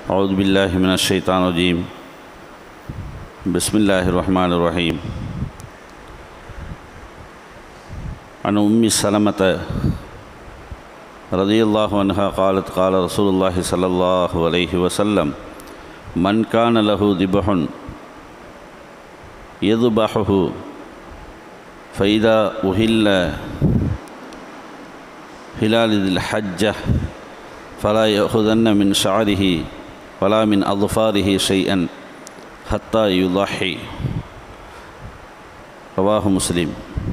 أعوذ بالله من الشيطان الرجيم بسم الله الرحمن الرحيم عن أم سلمة رضي الله عنها قالت قال رسول الله صلى الله عليه وسلم من كان له ذبح يذبحه فإذا أهل هلال ذي الحجة فلا يأخذن من شعره ولا من أظفاره شيئا حتى يضحي رواه مسلم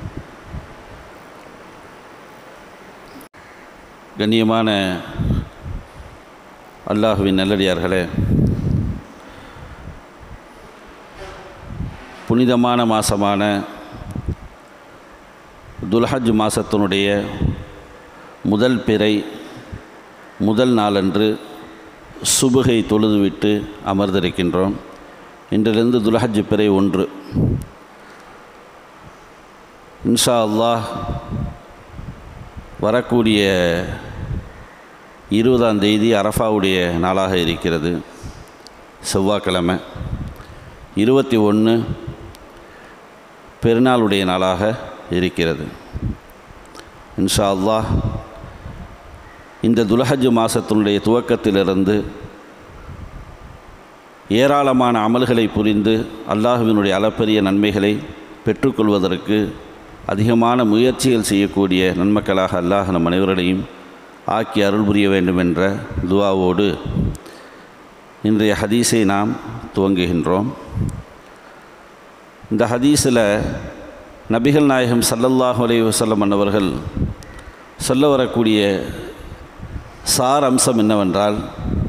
கண்ணியமான அல்லாஹுவின் நல்லடியார்களே புனிதமான மாதமான துல்ஹஜ் மாதத்தினுடைய முதல் பிறை முதல் நாளன்று சுபுகை தொழுதுவிட்டு அமர்ந்திருக்கின்றோம் இன்றிலிருந்து துல்ஹஜ் பிறை ஒன்று இன்ஷா அல்லாஹ் வரக்கூடிய இருபதாம் தேதி அரஃபாவுடைய நாளாக இருக்கிறது செவ்வாய்க்கிழமை இருபத்தி ஒன்று பெருநாளுடைய நாளாக இருக்கிறது இன்ஷா அல்லாஹ் இந்த துலஹஜ் மாதத்தினுடைய துவக்கத்திலிருந்து ஏராளமான அமல்களை புரிந்து அல்லாஹுவினுடைய அளப்பரிய நன்மைகளை பெற்றுக்கொள்வதற்கு அதிகமான முயற்சிகள் செய்யக்கூடிய நன்மக்களாக அல்லாஹ் நம் அனைவர்களையும் ஆக்கி அருள் புரிய வேண்டும் என்ற துவாவோடு இன்றைய ஹதீஸை நாம் துவங்குகின்றோம் இந்த ஹதீஸில் நபிகள் நாயகம் சல்லல்லாஹு அலைஹி வஸல்லம் அன்னவர்கள் சொல்ல வரக்கூடிய சார் அம்சம் என்னவென்றால்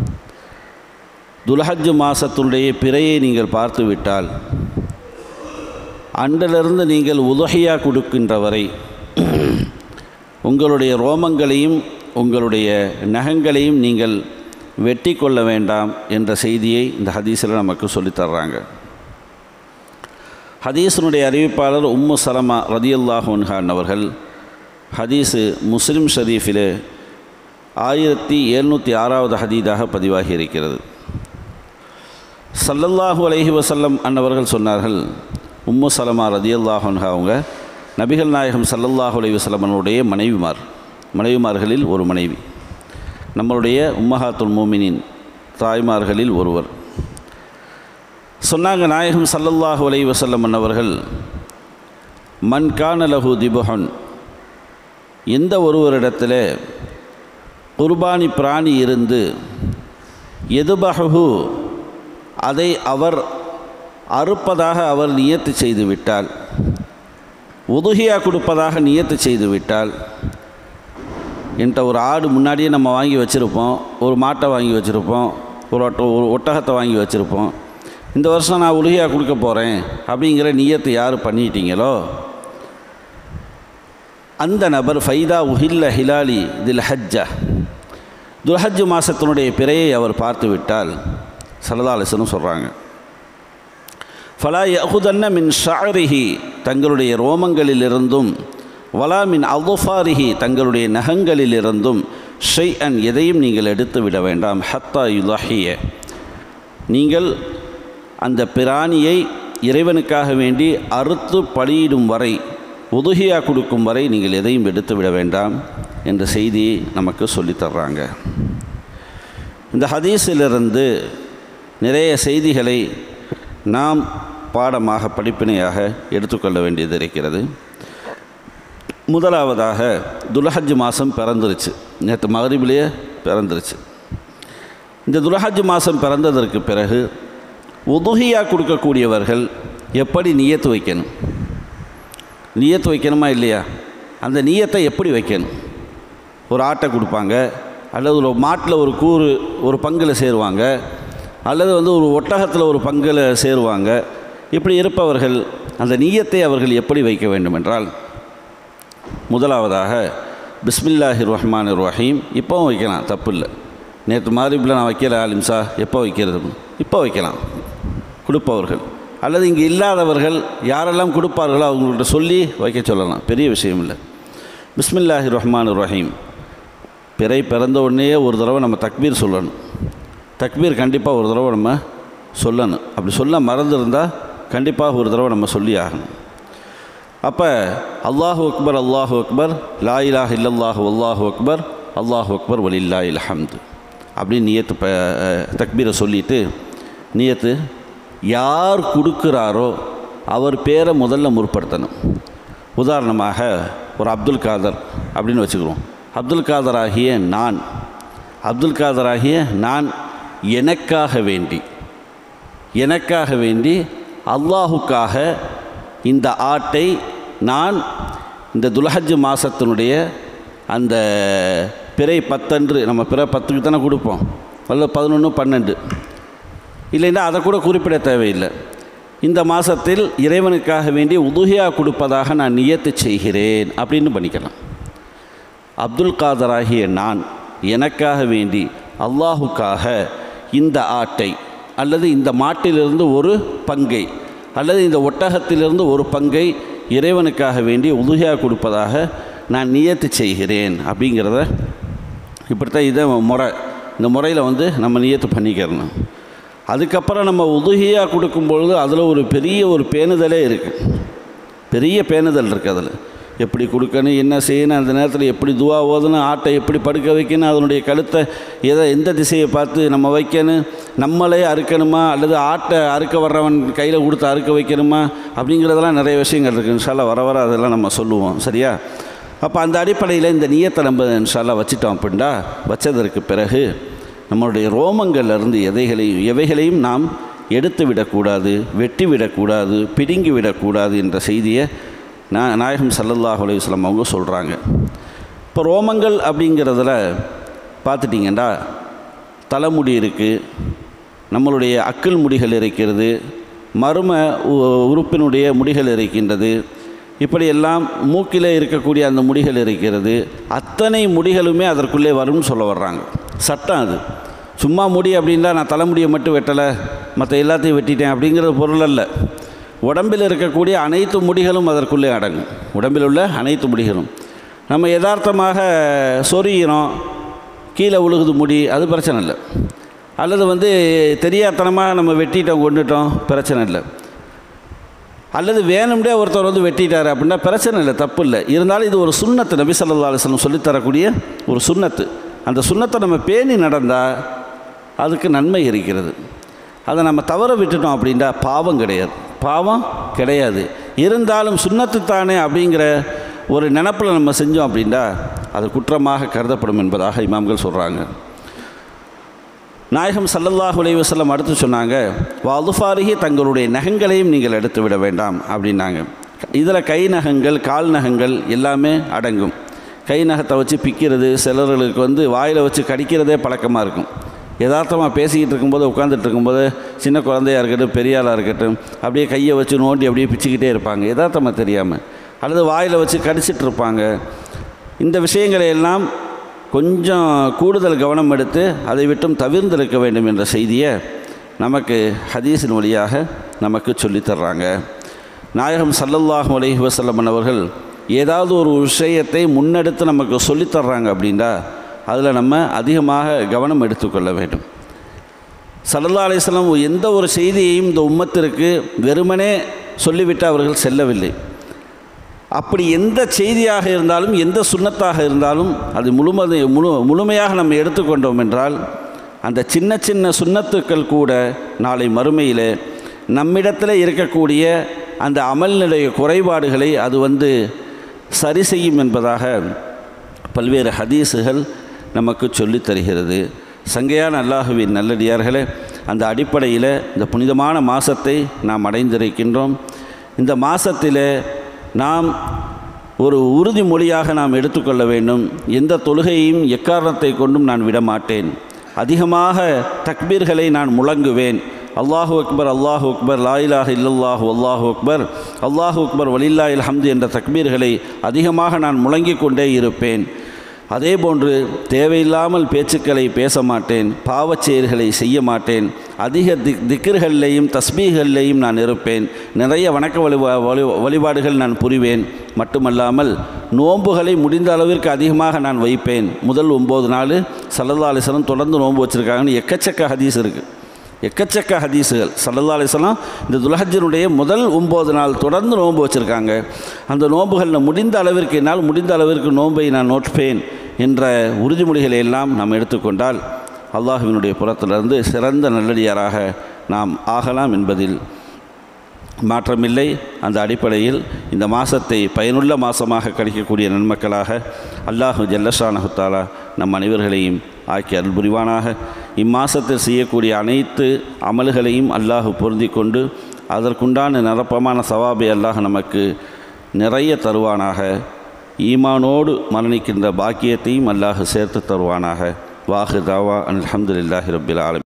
துலஹஜ் மாதத்தினுடைய பிறையை நீங்கள் பார்த்து விட்டால் அன்றிலிருந்து நீங்கள் உதகையாக கொடுக்கின்ற வரை உங்களுடைய ரோமங்களையும் உங்களுடைய நகங்களையும் நீங்கள் வெட்டி கொள்ள வேண்டாம் என்ற செய்தியை இந்த ஹதீஸில் நமக்கு சொல்லித்தர்றாங்க ஹதீஸினுடைய அறிவிப்பாளர் உம்மு சலமா ரதியுல்லாஹான் அவர்கள் ஹதீஸு முஸ்லிம் ஷரீஃபிலே ஆயிரத்தி எழுநூற்றி ஆறாவது ஹதீதாக பதிவாகி இருக்கிறது சல்லல்லாஹு அலைஹி வசல்லம் அன்னவர்கள் சொன்னார்கள் உம்மு சலமா ரதியல்லாஹன்ஹா அவங்க நபிகள் நாயகம் சல்லல்லாஹு அலைஹி வசல்லமனுடைய மனைவிமார் மனைவிமார்களில் ஒரு மனைவி நம்மளுடைய உம்மஹாத்துல் மூமினின் தாய்மார்களில் ஒருவர் சொன்னாங்க நாயகம் சல்லல்லாஹு அலைஹி வசல்லம் அன்னவர்கள் மன் கான லஹு திபஹன் எந்த ஒருவரிடத்தில் குர்பானி பிராணி இருந்து எதுபஹு அதை அவர் அறுப்பதாக அவர் நியத்து செய்து விட்டால் உதுகியா கொடுப்பதாக நியத்து செய்து விட்டால் என்கிட்ட ஒரு ஆடு முன்னாடியே நம்ம வாங்கி வச்சுருப்போம் ஒரு மாட்டை வாங்கி வச்சுருப்போம் ஒரு ஒட்ட ஒரு ஒட்டகத்தை வாங்கி வச்சுருப்போம் இந்த வருஷம் நான் உலுகியாக கொடுக்க போகிறேன் அப்படிங்கிற நியத்தை யார் பண்ணிட்டீங்களோ அந்த நபர் ஃபைதா உஹில்ல ஹிலாலி தில் ஹஜ்ஜா துல்ஹஜ் மாதத்தினுடைய பிறையை அவர் பார்த்து விட்டால் சரதாலசனும் சொல்கிறாங்க ஃபலா யகுதன்ன மின் ஷாரிஹி தங்களுடைய ரோமங்களிலிருந்தும் வலா மின் அவுஃபாரிஹி தங்களுடைய நகங்களிலிருந்தும் ஷெய் அன் எதையும் நீங்கள் எடுத்து விட வேண்டாம் ஹத்தா யுலஹிய நீங்கள் அந்த பிராணியை இறைவனுக்காக வேண்டி அறுத்து பலியிடும் வரை உதுகியா கொடுக்கும் வரை நீங்கள் எதையும் எடுத்து விட வேண்டாம் என்ற செய்தியை நமக்கு சொல்லித்தர்றாங்க இந்த ஹதீஸிலிருந்து நிறைய செய்திகளை நாம் பாடமாக படிப்பினையாக எடுத்துக்கொள்ள வேண்டியது இருக்கிறது முதலாவதாக துலஹஜ் மாதம் பிறந்துருச்சு நேற்று மகரிபிலேயே பிறந்துருச்சு இந்த துலஹஜ் மாதம் பிறந்ததற்கு பிறகு உதுகியாக கொடுக்கக்கூடியவர்கள் எப்படி நியத்து வைக்கணும் நியத்து வைக்கணுமா இல்லையா அந்த நியத்தை எப்படி வைக்கணும் ஒரு ஆட்டை கொடுப்பாங்க அல்லது ஒரு மாட்டில் ஒரு கூறு ஒரு பங்கில் சேருவாங்க அல்லது வந்து ஒரு ஒட்டகத்தில் ஒரு பங்கில் சேருவாங்க இப்படி இருப்பவர்கள் அந்த நீயத்தை அவர்கள் எப்படி வைக்க வேண்டும் என்றால் முதலாவதாக பிஸ்மில்லாஹி ரஹ்மான் ரஹீம் இப்போவும் வைக்கலாம் தப்பு இல்லை நேற்று மாதிரிப்பில் நான் வைக்கல ஆலிம்சா எப்போ வைக்கிறது இப்போ வைக்கலாம் கொடுப்பவர்கள் அல்லது இங்கே இல்லாதவர்கள் யாரெல்லாம் கொடுப்பார்களோ அவங்கள்ட்ட சொல்லி வைக்க சொல்லலாம் பெரிய விஷயம் இல்லை பிஸ்மில்லாஹி ரஹ்மான் ரஹீம் பிறை பிறந்த உடனே ஒரு தடவை நம்ம தக்பீர் சொல்லணும் தக்பீர் கண்டிப்பாக ஒரு தடவை நம்ம சொல்லணும் அப்படி சொல்ல மறந்துருந்தால் கண்டிப்பாக ஒரு தடவை நம்ம சொல்லி ஆகணும் அப்போ அல்லாஹு அக்பர் அல்லாஹு அக்பர் லா இலாஹ இல்லல்லாஹு அல்லாஹு அக்பர் அல்லாஹு அக்பர் வலில்லா இல்ஹம்து அப்படின்னு நியத்து ப தக்பீரை சொல்லிட்டு நியத்து யார் கொடுக்குறாரோ அவர் பேரை முதல்ல முற்படுத்தணும் உதாரணமாக ஒரு அப்துல் காதர் அப்படின்னு வச்சுக்கிறோம் அப்துல் காதர் ஆகிய நான் அப்துல் காதர் ஆகிய நான் எனக்காக வேண்டி எனக்காக வேண்டி அல்லாஹுக்காக இந்த ஆட்டை நான் இந்த துல்ஹஜ் மாதத்தினுடைய அந்த பிறை பத்தன்று நம்ம பிற பத்துக்கு தானே கொடுப்போம் அல்ல பதினொன்று பன்னெண்டு இல்லைன்னா அதை கூட குறிப்பிட தேவையில்லை இந்த மாதத்தில் இறைவனுக்காக வேண்டி உதுகியா கொடுப்பதாக நான் நியத்து செய்கிறேன் அப்படின்னு பண்ணிக்கலாம் அப்துல் காதராகிய நான் எனக்காக வேண்டி அல்லாஹுக்காக இந்த ஆட்டை அல்லது இந்த மாட்டிலிருந்து ஒரு பங்கை அல்லது இந்த ஒட்டகத்திலிருந்து ஒரு பங்கை இறைவனுக்காக வேண்டி உதுகியா கொடுப்பதாக நான் நியத்து செய்கிறேன் அப்படிங்கிறத இப்படித்தான் இதை முறை இந்த முறையில் வந்து நம்ம நியத்து பண்ணிக்கிறணும் அதுக்கப்புறம் நம்ம உதுகியாக கொடுக்கும்பொழுது அதில் ஒரு பெரிய ஒரு பேணுதலே இருக்குது பெரிய பேணுதல் இருக்குது அதில் எப்படி கொடுக்கணும் என்ன செய்யணும் அந்த நேரத்தில் எப்படி துவா ஓதணும் ஆட்டை எப்படி படுக்க வைக்கணும் அதனுடைய கழுத்தை எதை எந்த திசையை பார்த்து நம்ம வைக்கணும் நம்மளே அறுக்கணுமா அல்லது ஆட்டை அறுக்க வர்றவன் கையில் கொடுத்து அறுக்க வைக்கணுமா அப்படிங்கிறதெல்லாம் நிறைய விஷயங்கள் இருக்குது இன்ஷால்லா வர வர அதெல்லாம் நம்ம சொல்லுவோம் சரியா அப்போ அந்த அடிப்படையில் இந்த நீயத்தை நம்ம இன்ஷால்லா வச்சுட்டோம் அப்படின்டா வச்சதற்கு பிறகு நம்மளுடைய ரோமங்கள்லேருந்து எதைகளையும் எவைகளையும் நாம் எடுத்து விடக்கூடாது வெட்டி விடக்கூடாது பிடுங்கி விடக்கூடாது என்ற செய்தியை நா நாயகம் சல்லல்லாஹ் அலையுஸ்லாம் அவங்க சொல்கிறாங்க இப்போ ரோமங்கள் அப்படிங்கிறதுல பார்த்துட்டிங்கன்னா தலைமுடி இருக்குது நம்மளுடைய அக்கிள் முடிகள் இருக்கிறது மர்ம உ- உறுப்பினுடைய முடிகள் இருக்கின்றது இப்படியெல்லாம் மூக்கிலே இருக்கக்கூடிய அந்த முடிகள் இருக்கிறது அத்தனை முடிகளுமே அதற்குள்ளே வரும்னு சொல்ல வர்றாங்க சட்டம் அது சும்மா முடி அப்படின்னா நான் தலைமுடியை மட்டும் வெட்டலை மற்ற எல்லாத்தையும் வெட்டிட்டேன் அப்படிங்கிறது பொருள் அல்ல உடம்பில் இருக்கக்கூடிய அனைத்து முடிகளும் அதற்குள்ளே அடங்கும் உடம்பில் உள்ள அனைத்து முடிகளும் நம்ம யதார்த்தமாக சொரியிறோம் கீழே உழுகுது முடி அது பிரச்சனை இல்லை அல்லது வந்து தெரியாத்தனமாக நம்ம வெட்டிட்டோம் கொண்டுட்டோம் பிரச்சனை இல்லை அல்லது வேணும்னே ஒருத்தர் வந்து வெட்டிட்டார் அப்படின்னா பிரச்சனை இல்லை தப்பு இல்லை இருந்தாலும் இது ஒரு சுண்ணத்து நபி ஸல்லல்லாஹு அலைஹி வஸல்லம் சொல்லித்தரக்கூடிய ஒரு சுண்ணத்து அந்த சுண்ணத்தை நம்ம பேணி நடந்தால் அதுக்கு நன்மை இருக்கிறது அதை நம்ம தவற விட்டுட்டோம் அப்படின்னா பாவம் கிடையாது பாவம் கிடையாது இருந்தாலும் சுண்ணத்து தானே அப்படிங்கிற ஒரு நினப்பில் நம்ம செஞ்சோம் அப்படின்னா அது குற்றமாக கருதப்படும் என்பதாக இமாம்கள் சொல்கிறாங்க நாயகம் ஸல்லல்லாஹு அலைஹி வஸல்லம் அடுத்து சொன்னாங்க வாலுஃபாரிகி தங்களுடைய நகங்களையும் நீங்கள் எடுத்து விட வேண்டாம் அப்படின்னாங்க இதில் கை நகங்கள் கால் நகங்கள் எல்லாமே அடங்கும் கை நகத்தை வச்சு பிக்கிறது சிலர்களுக்கு வந்து வாயில் வச்சு கடிக்கிறதே பழக்கமாக இருக்கும் யதார்த்தமாக பேசிக்கிட்டு இருக்கும்போது உட்காந்துட்டு இருக்கும்போது சின்ன குழந்தையா இருக்கட்டும் பெரிய ஆளாக இருக்கட்டும் அப்படியே கையை வச்சு நோண்டி அப்படியே பிச்சுக்கிட்டே இருப்பாங்க யதார்த்தமாக தெரியாமல் அல்லது வாயில் வச்சு கடிச்சிட்டு இருப்பாங்க இந்த விஷயங்களை எல்லாம் கொஞ்சம் கூடுதல் கவனம் எடுத்து அதை விட்டும் தவிர்ந்திருக்க வேண்டும் என்ற செய்தியை நமக்கு ஹதீஸின் வழியாக நமக்கு சொல்லித் தர்றாங்க நாயகம் ஸல்லல்லாஹு அலைஹி வஸல்லம் அவர்கள் ஏதாவது ஒரு விஷயத்தை முன்னெடுத்து நமக்கு சொல்லித் தர்றாங்க அப்படின்னா அதில் நம்ம அதிகமாக கவனம் எடுத்துக்கொள்ள வேண்டும் சல்லல்லா அலிஸ்லாம் எந்த ஒரு செய்தியையும் இந்த உம்மத்திற்கு வெறுமனே சொல்லிவிட்டு அவர்கள் செல்லவில்லை அப்படி எந்த செய்தியாக இருந்தாலும் எந்த சுண்ணத்தாக இருந்தாலும் அது முழுமது முழு முழுமையாக நம்ம எடுத்துக்கொண்டோம் என்றால் அந்த சின்ன சின்ன சுண்ணத்துக்கள் கூட நாளை மறுமையில் நம்மிடத்தில் இருக்கக்கூடிய அந்த அமல்நிலைய குறைபாடுகளை அது வந்து சரி செய்யும் என்பதாக பல்வேறு ஹதீஸுகள் நமக்கு சொல்லித் தருகிறது சங்கையான அல்லாஹுவின் நல்லடியார்களே அந்த அடிப்படையில் இந்த புனிதமான மாதத்தை நாம் அடைந்திருக்கின்றோம் இந்த மாதத்தில் நாம் ஒரு உறுதிமொழியாக நாம் எடுத்துக்கொள்ள வேண்டும் எந்த தொழுகையையும் எக்காரணத்தை கொண்டும் நான் விடமாட்டேன் அதிகமாக தக்பீர்களை நான் முழங்குவேன் அல்லாஹு அக்பர் அல்லாஹு அக்பர் லாயிலாக இல்லல்லாஹு அல்லாஹு அக்பர் அல்லாஹு அக்பர் வலில்லாஹில் ஹம்து என்ற தக்பீர்களை அதிகமாக நான் முழங்கிக் கொண்டே இருப்பேன் அதே போன்று தேவையில்லாமல் பேச்சுக்களை பேச மாட்டேன் பாவச் செயல்களை செய்ய மாட்டேன் அதிக திக் திக்கர்களையும் தஸ்பீகள்லையும் நான் இருப்பேன் நிறைய வணக்க வழிபா வழி வழிபாடுகள் நான் புரிவேன் மட்டுமல்லாமல் நோன்புகளை முடிந்த அளவிற்கு அதிகமாக நான் வைப்பேன் முதல் ஒம்பது நாள் சல்லல்லா அலிஸ்லாம் தொடர்ந்து நோன்பு வச்சுருக்காங்கன்னு எக்கச்சக்க ஹதீஸ் இருக்குது எக்கச்சக்க ஹதீஸுகள் சல்லல்லா அலிஸ்லாம் இந்த துலஹஜனுடைய முதல் ஒம்பது நாள் தொடர்ந்து நோன்பு வச்சுருக்காங்க அந்த நோன்புகளில் முடிந்த அளவிற்கு என்னால் முடிந்த அளவிற்கு நோன்பை நான் நோட்பேன் என்ற உறுதிமொழிகளை எல்லாம் நாம் எடுத்துக்கொண்டால் அல்லாஹுவினுடைய புறத்திலிருந்து சிறந்த நல்லடியாராக நாம் ஆகலாம் என்பதில் மாற்றமில்லை அந்த அடிப்படையில் இந்த மாதத்தை பயனுள்ள மாதமாக கிடைக்கக்கூடிய நன்மக்களாக அல்லாஹு ஜல்லஷானஹுத்தாலா நம் அனைவர்களையும் ஆக்கி அருள் புரிவானாக இம்மாசத்தில் செய்யக்கூடிய அனைத்து அமல்களையும் அல்லாஹு பொருந்தி கொண்டு அதற்குண்டான நிரப்பமான சவாபை அல்லாஹ் நமக்கு நிறைய தருவானாக ஈமானோடு மரணிக்கின்ற பாக்கியத்தையும் அல்லாஹ் சேர்த்து தருவானாக வாஹு தாவா அல்ஹம்துலில்லாஹி ரபில் ஆலம்